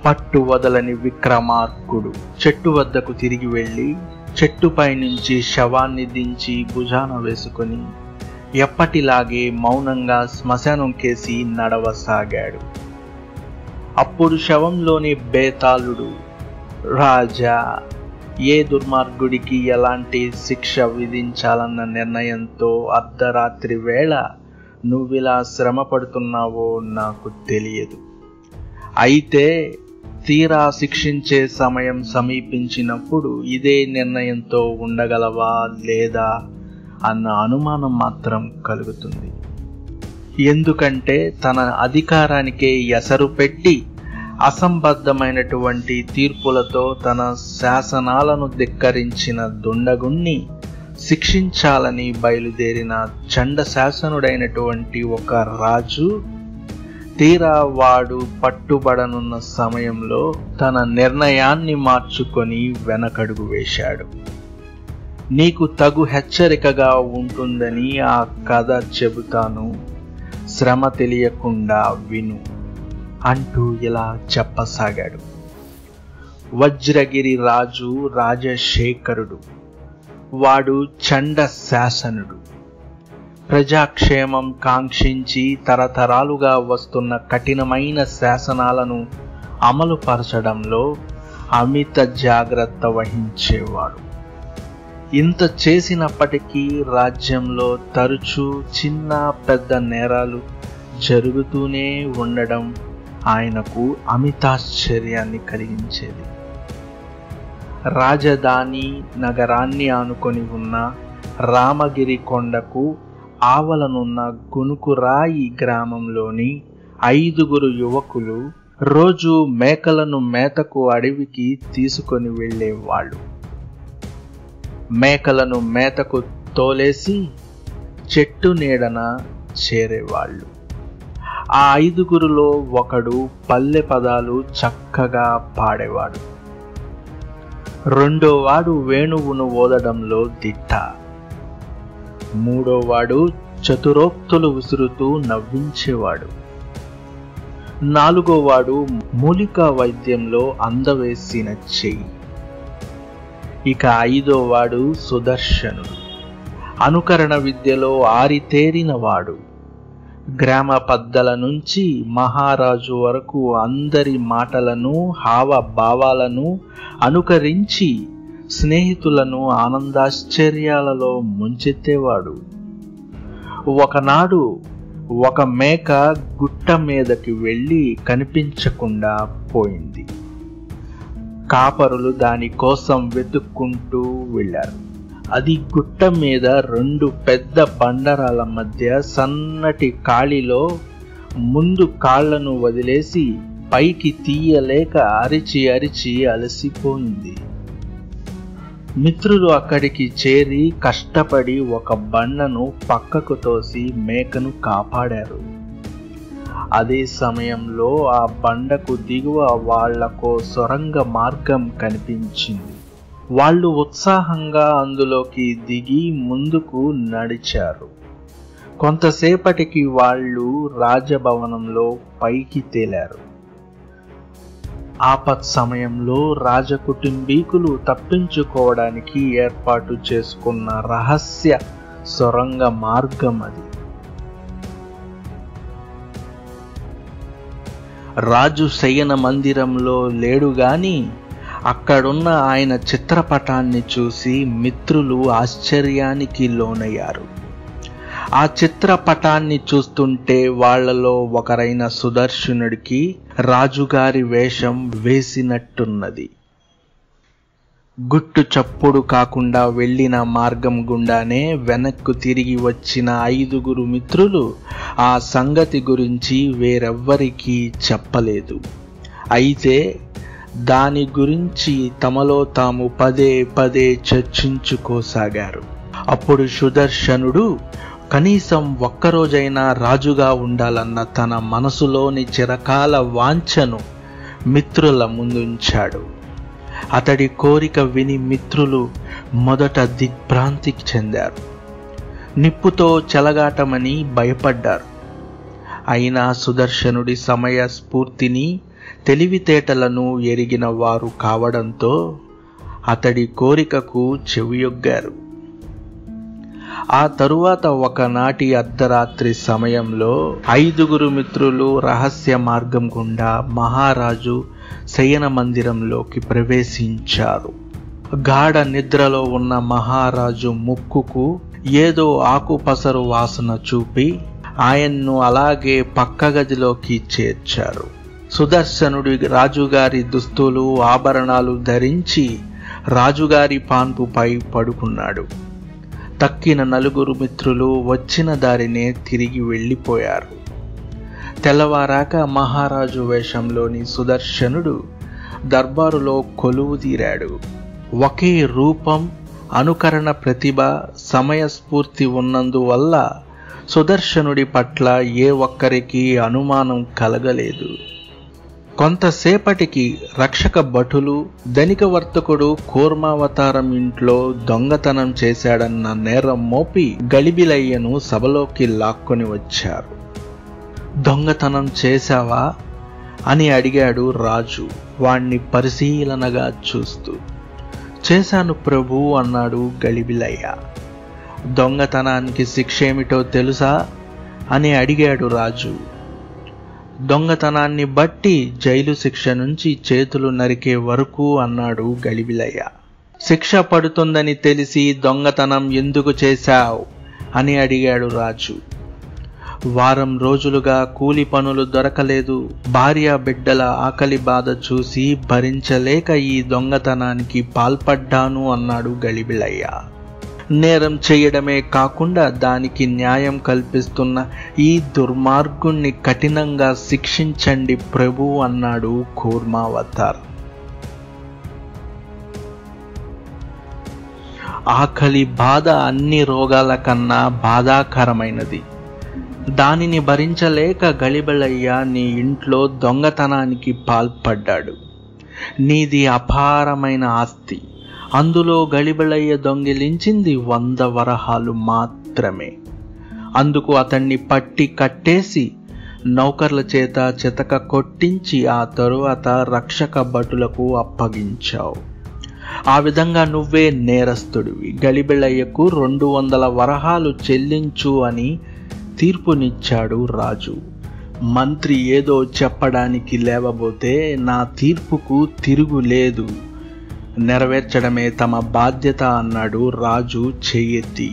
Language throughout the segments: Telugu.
పట్టు వదలని విక్రమార్కుడు చెట్టు వద్దకు తిరిగి వెళ్ళి చెట్టుపై నుంచి శవాన్ని దించి భుజాన వేసుకొని ఎప్పటిలాగే మౌనంగా శ్మశానం కేసి నడవసాగాడు అప్పుడు శవంలోని బేతాళుడు రాజా ఏ దుర్మార్గుడికి ఎలాంటి శిక్ష విధించాలన్న నిర్ణయంతో అర్ధరాత్రి వేళ నువ్విలా శ్రమ పడుతున్నావో నాకు తెలియదు అయితే తీరా శిక్షించే సమయం సమీపించినప్పుడు ఇదే నిర్ణయంతో ఉండగలవా లేదా అన్న అనుమానం మాత్రం కలుగుతుంది ఎందుకంటే తన అధికారానికే ఎసరు పెట్టి అసంబద్ధమైనటువంటి తీర్పులతో తన శాసనాలను ధిక్కరించిన దుండగుణ్ణి శిక్షించాలని బయలుదేరిన చండ శాసనుడైనటువంటి ఒక రాజు తీరా వాడు పట్టుబడనున్న సమయంలో తన నిర్ణయాన్ని మార్చుకొని వెనకడుగు వేశాడు నీకు తగు హెచ్చరికగా ఉంటుందని ఆ కథ చెబుతాను శ్రమ తెలియకుండా విను అంటూ ఇలా చెప్పసాగాడు వజ్రగిరి రాజు రాజశేఖరుడు వాడు చండ శాసనుడు ప్రజాక్షేమం కాంక్షించి తరతరాలుగా వస్తున్న కఠినమైన శాసనాలను అమలుపరచడంలో అమిత జాగ్రత్త వహించేవాడు ఇంత చేసినప్పటికీ రాజ్యంలో తరచూ చిన్న పెద్ద నేరాలు జరుగుతూనే ఉండడం ఆయనకు అమితాశ్చర్యాన్ని కలిగించేది రాజధాని నగరాన్ని ఆనుకొని ఉన్న రామగిరి కొండకు ఆవలనున్న గునుకురాయి గ్రామంలోని ఐదుగురు యువకులు రోజు మేకలను మేతకు అడవికి తీసుకొని వెళ్ళేవాళ్ళు మేకలను మేతకు తోలేసి చెట్టు నీడన చేరేవాళ్ళు ఆ ఐదుగురులో ఒకడు పల్లె పదాలు చక్కగా పాడేవాడు రెండోవాడు వేణువును ఓదడంలో దిట్ట మూడోవాడు చతురోక్తులు విసురుతూ నవ్వించేవాడు నాలుగోవాడు మూలికా వైద్యంలో అందవేసిన చెయ్యి ఇక ఐదోవాడు సుదర్శనుడు అనుకరణ విద్యలో ఆరితేరినవాడు గ్రామ పద్దల నుంచి మహారాజు వరకు అందరి మాటలను హావభావాలను అనుకరించి స్నేహితులను ఆనందాశ్చర్యాలలో ముంచెత్తేవాడు ఒకనాడు ఒక మేక గుట్ట మీదకి వెళ్ళి కనిపించకుండా పోయింది కాపరులు దాని కోసం వెతుక్కుంటూ వెళ్ళారు అది గుట్ట మీద రెండు పెద్ద బండరాల మధ్య సన్నటి కాళిలో ముందు కాళ్లను వదిలేసి పైకి తీయలేక అరిచి అరిచి అలసిపోయింది మిత్రులు అక్కడికి చేరి కష్టపడి ఒక బండను పక్కకు తోసి మేకను కాపాడారు అదే సమయంలో ఆ బండకు దిగువ వాళ్లకు సొరంగ మార్గం కనిపించింది వాళ్ళు ఉత్సాహంగా అందులోకి దిగి ముందుకు నడిచారు కొంతసేపటికి వాళ్ళు రాజభవనంలో పైకి తేలారు ఆపత్ సమయంలో రాజకుటుంబీకులు తప్పించుకోవడానికి ఏర్పాటు చేసుకున్న రహస్య సొరంగ మార్గం అది రాజు శయన మందిరంలో లేడు గాని అక్కడున్న ఆయన చిత్రపటాన్ని చూసి మిత్రులు ఆశ్చర్యానికి లోనయ్యారు ఆ చిత్రపటాన్ని చూస్తుంటే వాళ్లలో ఒకరైన సుదర్శనుడికి రాజుగారి వేషం వేసినట్టున్నది గుట్టు చప్పుడు కాకుండా వెళ్ళిన మార్గం గుండానే వెనక్కు తిరిగి వచ్చిన ఐదుగురు మిత్రులు ఆ సంగతి గురించి వేరెవ్వరికీ చెప్పలేదు అయితే దాని గురించి తమలో తాము పదే పదే చర్చించుకోసాగారు అప్పుడు సుదర్శనుడు కనీసం ఒక్కరోజైనా రాజుగా ఉండాలన్న తన మనసులోని చిరకాల వాంఛను మిత్రుల ముందుంచాడు అతడి కోరిక విని మిత్రులు మొదట దిగ్భ్రాంతికి చెందారు నిప్పుతో చెలగాటమని భయపడ్డారు అయినా సుదర్శనుడి సమయ స్ఫూర్తిని తెలివితేటలను ఎరిగిన వారు కావడంతో అతడి కోరికకు చెవియొగ్గారు ఆ తరువాత ఒకనాటి అర్ధరాత్రి సమయంలో ఐదుగురు మిత్రులు రహస్య మార్గం గుండా మహారాజు శయన మందిరంలోకి ప్రవేశించారు గాఢ నిద్రలో ఉన్న మహారాజు ముక్కుకు ఏదో ఆకుపసరు వాసన చూపి ఆయన్ను అలాగే పక్క గదిలోకి చేర్చారు సుదర్శనుడి రాజుగారి దుస్తులు ఆభరణాలు ధరించి రాజుగారి పాన్పుపై పడుకున్నాడు తక్కిన నలుగురు మిత్రులు వచ్చిన దారినే తిరిగి వెళ్ళిపోయారు తెల్లవారాక మహారాజు వేషంలోని సుదర్శనుడు దర్బారులో కొలువు తీరాడు ఒకే రూపం అనుకరణ ప్రతిభ సమయస్ఫూర్తి ఉన్నందువల్ల సుదర్శనుడి పట్ల ఏ ఒక్కరికి అనుమానం కలగలేదు కొంతసేపటికి రక్షక భటులు ధనిక వర్తకుడు కూర్మావతారం ఇంట్లో దొంగతనం చేశాడన్న నేరం మోపి గలిబిలయ్యను సభలోకి లాక్కొని వచ్చారు దొంగతనం చేశావా అని అడిగాడు రాజు వాణ్ణి పరిశీలనగా చూస్తూ చేశాను ప్రభు అన్నాడు గలిబిలయ్య దొంగతనానికి శిక్ష ఏమిటో తెలుసా అని అడిగాడు రాజు దొంగతనాన్ని బట్టి జైలు శిక్ష నుంచి చేతులు నరికే వరకు అన్నాడు గలిబిలయ్య శిక్ష పడుతుందని తెలిసి దొంగతనం ఎందుకు చేశావు అని అడిగాడు రాజు వారం రోజులుగా కూలి పనులు దొరకలేదు భార్య బిడ్డల ఆకలి బాధ చూసి భరించలేక ఈ దొంగతనానికి పాల్పడ్డాను అన్నాడు గలిబిలయ్య నేరం చేయడమే కాకుండా దానికి న్యాయం కల్పిస్తున్న ఈ దుర్మార్గుణ్ణి కఠినంగా శిక్షించండి ప్రభు అన్నాడు కూర్మావతార్ ఆకలి బాధ అన్ని రోగాల కన్నా బాధాకరమైనది దానిని భరించలేక గలిబిలయ్య నీ ఇంట్లో దొంగతనానికి పాల్పడ్డాడు నీది అపారమైన ఆస్తి అందులో గలిబిలయ్య దొంగిలించింది వంద వరహాలు మాత్రమే అందుకు అతన్ని పట్టి కట్టేసి నౌకర్ల చేత చితక కొట్టించి ఆ తరువాత రక్షక భటులకు అప్పగించావు ఆ విధంగా నువ్వే నేరస్తుడివి గలిబిళయ్యకు రెండు వందల వరహాలు చెల్లించు అని తీర్పునిచ్చాడు రాజు మంత్రి ఏదో చెప్పడానికి లేవబోతే నా తీర్పుకు తిరుగు లేదు నెరవేర్చడమే తమ బాధ్యత అన్నాడు రాజు చెయ్యెత్తి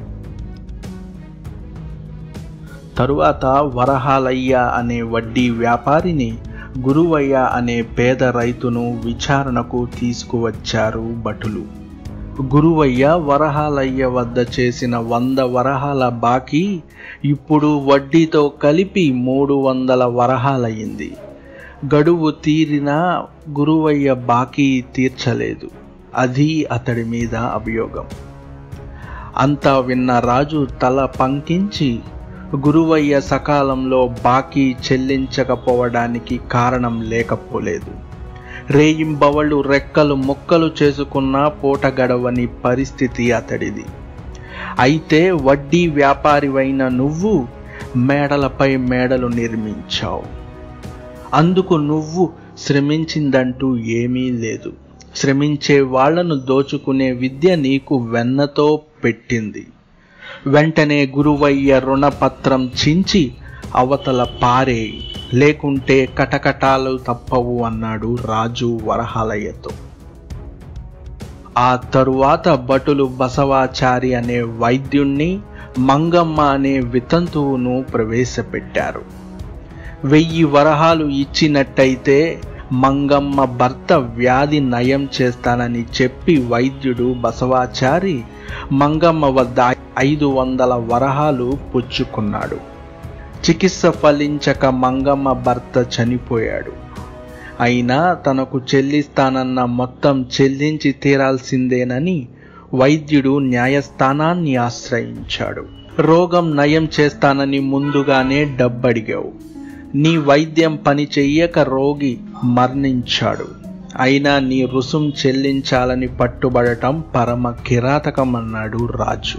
తరువాత వరహాలయ్య అనే వడ్డీ వ్యాపారిని గురువయ్య అనే పేద రైతును విచారణకు తీసుకువచ్చారు భటులు గురువయ్య వరహాలయ్య వద్ద చేసిన వంద వరహాల బాకీ ఇప్పుడు వడ్డీతో కలిపి మూడు వందల వరహాలయ్యింది గడువు తీరినా గురువయ్య బాకీ తీర్చలేదు అది అతడి మీద అభియోగం అంతా విన్న రాజు తల పంకించి గురువయ్య సకాలంలో బాకీ చెల్లించకపోవడానికి కారణం లేకపోలేదు రేయింబవళ్ళు రెక్కలు ముక్కలు చేసుకున్న పూట గడవని పరిస్థితి అతడిది అయితే వడ్డీ వ్యాపారివైన నువ్వు మేడలపై మేడలు నిర్మించావు అందుకు నువ్వు శ్రమించిందంటూ ఏమీ లేదు శ్రమించే వాళ్లను దోచుకునే విద్య నీకు వెన్నతో పెట్టింది వెంటనే గురువయ్య రుణపత్రం చించి అవతల పారేయి లేకుంటే కటకటాలు తప్పవు అన్నాడు రాజు వరహాలయ్యతో ఆ తరువాత భటులు బసవాచారి అనే వైద్యుణ్ణి మంగమ్మ అనే వితంతువును ప్రవేశపెట్టారు వెయ్యి వరహాలు ఇచ్చినట్టయితే మంగమ్మ భర్త వ్యాధి నయం చేస్తానని చెప్పి వైద్యుడు బసవాచారి మంగమ్మ వద్ద ఐదు వందల వరహాలు పుచ్చుకున్నాడు చికిత్స ఫలించక మంగమ్మ భర్త చనిపోయాడు అయినా తనకు చెల్లిస్తానన్న మొత్తం చెల్లించి తీరాల్సిందేనని వైద్యుడు న్యాయస్థానాన్ని ఆశ్రయించాడు రోగం నయం చేస్తానని ముందుగానే డబ్బడిగావు నీ వైద్యం పని చెయ్యక రోగి మరణించాడు అయినా నీ రుసుం చెల్లించాలని పట్టుబడటం పరమ కిరాతకమన్నాడు రాజు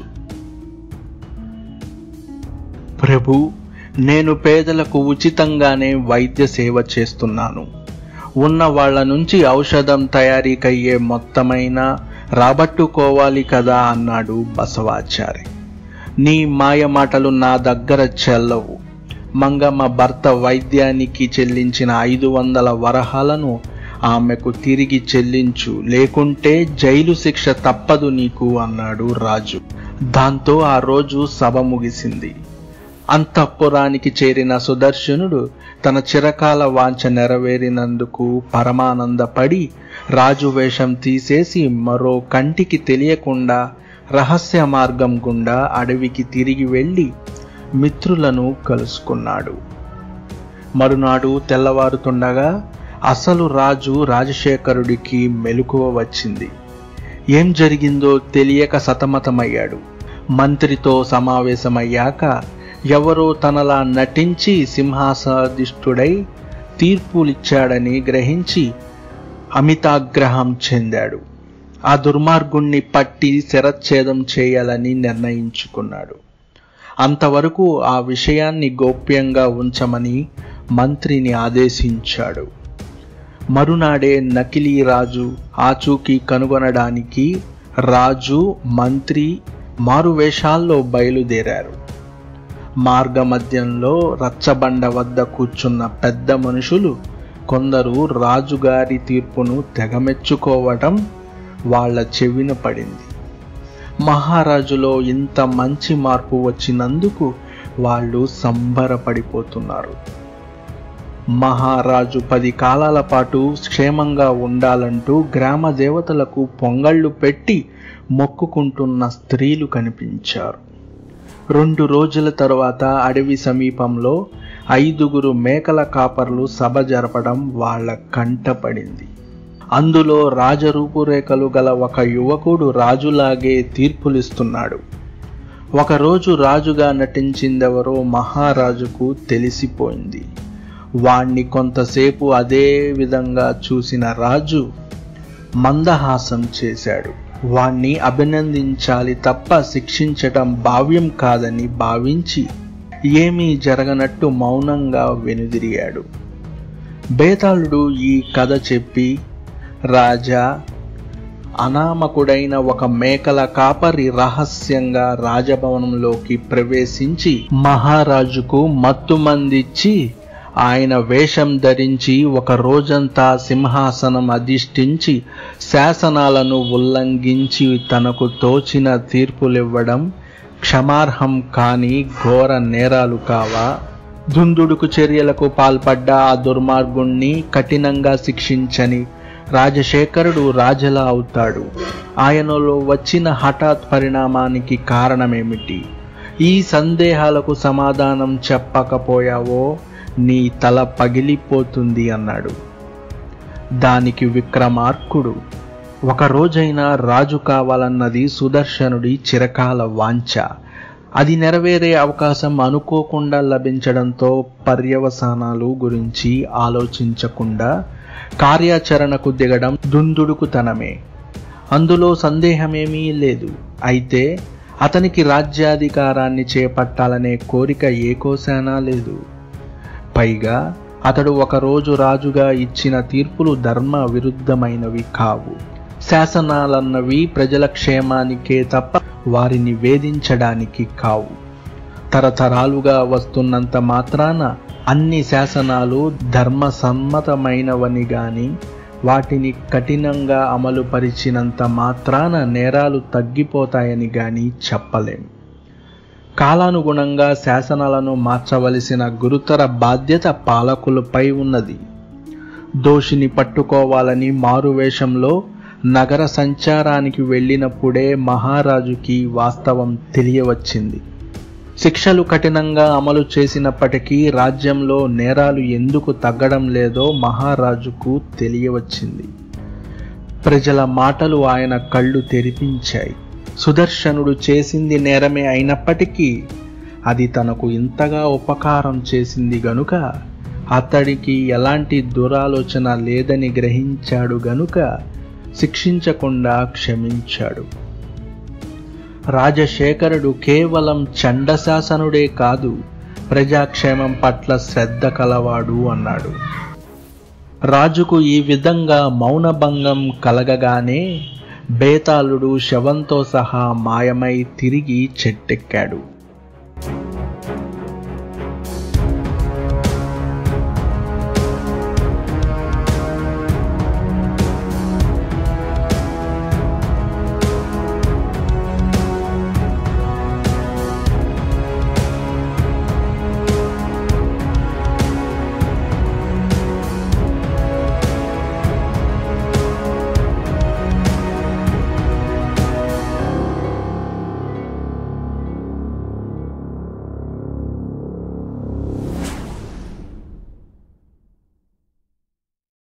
ప్రభు నేను పేదలకు ఉచితంగానే వైద్య సేవ చేస్తున్నాను ఉన్న వాళ్ళ నుంచి ఔషధం తయారీకయ్యే మొత్తమైన రాబట్టుకోవాలి కదా అన్నాడు బసవాచారి నీ మాయ మాటలు నా దగ్గర చెల్లవు మంగమ్మ భర్త వైద్యానికి చెల్లించిన ఐదు వందల వరహాలను ఆమెకు తిరిగి చెల్లించు లేకుంటే జైలు శిక్ష తప్పదు నీకు అన్నాడు రాజు దాంతో ఆ రోజు సభ ముగిసింది అంతఃపురానికి చేరిన సుదర్శనుడు తన చిరకాల వాంఛ నెరవేరినందుకు పరమానందపడి రాజు వేషం తీసేసి మరో కంటికి తెలియకుండా రహస్య మార్గం గుండా అడవికి తిరిగి వెళ్ళి మిత్రులను కలుసుకున్నాడు మరునాడు తెల్లవారుతుండగా అసలు రాజు రాజశేఖరుడికి మెలకువ వచ్చింది ఏం జరిగిందో తెలియక సతమతమయ్యాడు మంత్రితో సమావేశమయ్యాక ఎవరో తనలా నటించి సింహాసాధిష్ఠుడై తీర్పులిచ్చాడని గ్రహించి అమితాగ్రహం చెందాడు ఆ దుర్మార్గుణ్ణి పట్టి శరచ్ఛేదం చేయాలని నిర్ణయించుకున్నాడు అంతవరకు ఆ విషయాన్ని గోప్యంగా ఉంచమని మంత్రిని ఆదేశించాడు మరునాడే నకిలీ రాజు ఆచూకీ కనుగొనడానికి రాజు మంత్రి మారువేషాల్లో బయలుదేరారు మార్గమధ్యంలో రచ్చబండ వద్ద కూర్చున్న పెద్ద మనుషులు కొందరు రాజుగారి తీర్పును తెగమెచ్చుకోవటం వాళ్ళ చెవిన పడింది మహారాజులో ఇంత మంచి మార్పు వచ్చినందుకు వాళ్ళు సంబరపడిపోతున్నారు మహారాజు పది కాలాల పాటు క్షేమంగా ఉండాలంటూ గ్రామ దేవతలకు పొంగళ్ళు పెట్టి మొక్కుకుంటున్న స్త్రీలు కనిపించారు రెండు రోజుల తరువాత అడవి సమీపంలో ఐదుగురు మేకల కాపర్లు సభ జరపడం వాళ్ళ కంటపడింది అందులో రాజరూపురేఖలు గల ఒక యువకుడు రాజులాగే తీర్పులిస్తున్నాడు ఒకరోజు రాజుగా నటించిందెవరో మహారాజుకు తెలిసిపోయింది వాణ్ణి కొంతసేపు అదే విధంగా చూసిన రాజు మందహాసం చేశాడు వాణ్ణి అభినందించాలి తప్ప శిక్షించటం భావ్యం కాదని భావించి ఏమీ జరగనట్టు మౌనంగా వెనుదిరిగాడు బేతాళుడు ఈ కథ చెప్పి రాజా అనామకుడైన ఒక మేకల కాపరి రహస్యంగా రాజభవనంలోకి ప్రవేశించి మహారాజుకు మత్తుమందిచ్చి ఆయన వేషం ధరించి ఒక రోజంతా సింహాసనం అధిష్ఠించి శాసనాలను ఉల్లంఘించి తనకు తోచిన తీర్పులివ్వడం క్షమార్హం కాని ఘోర నేరాలు కావా దుందుడుకు చర్యలకు పాల్పడ్డ ఆ దుర్మార్గుణ్ణి కఠినంగా శిక్షించని రాజశేఖరుడు రాజలా అవుతాడు ఆయనలో వచ్చిన హఠాత్ పరిణామానికి కారణమేమిటి ఈ సందేహాలకు సమాధానం చెప్పకపోయావో నీ తల పగిలిపోతుంది అన్నాడు దానికి విక్రమార్కుడు ఒక రోజైనా రాజు కావాలన్నది సుదర్శనుడి చిరకాల వాంఛ అది నెరవేరే అవకాశం అనుకోకుండా లభించడంతో పర్యవసానాలు గురించి ఆలోచించకుండా కార్యాచరణకు దిగడం దుందుడుకుతనమే అందులో సందేహమేమీ లేదు అయితే అతనికి రాజ్యాధికారాన్ని చేపట్టాలనే కోరిక ఏ కోశానా లేదు పైగా అతడు ఒకరోజు రాజుగా ఇచ్చిన తీర్పులు ధర్మ విరుద్ధమైనవి కావు శాసనాలన్నవి ప్రజల క్షేమానికే తప్ప వారిని వేధించడానికి కావు తరతరాలుగా వస్తున్నంత మాత్రాన అన్ని శాసనాలు ధర్మ సమ్మతమైనవని గాని వాటిని కఠినంగా అమలు పరిచినంత మాత్రాన నేరాలు తగ్గిపోతాయని గాని చెప్పలేం కాలానుగుణంగా శాసనాలను మార్చవలసిన గురుతర బాధ్యత పాలకులపై ఉన్నది దోషిని పట్టుకోవాలని మారువేషంలో నగర సంచారానికి వెళ్ళినప్పుడే మహారాజుకి వాస్తవం తెలియవచ్చింది శిక్షలు కఠినంగా అమలు చేసినప్పటికీ రాజ్యంలో నేరాలు ఎందుకు తగ్గడం లేదో మహారాజుకు తెలియవచ్చింది ప్రజల మాటలు ఆయన కళ్ళు తెరిపించాయి సుదర్శనుడు చేసింది నేరమే అయినప్పటికీ అది తనకు ఇంతగా ఉపకారం చేసింది గనుక అతడికి ఎలాంటి దురాలోచన లేదని గ్రహించాడు గనుక శిక్షించకుండా క్షమించాడు రాజశేఖరుడు కేవలం చండశాసనుడే కాదు ప్రజాక్షేమం పట్ల శ్రద్ధ కలవాడు అన్నాడు రాజుకు ఈ విధంగా మౌనభంగం కలగగానే బేతాళుడు శవంతో సహా మాయమై తిరిగి చెట్టెక్కాడు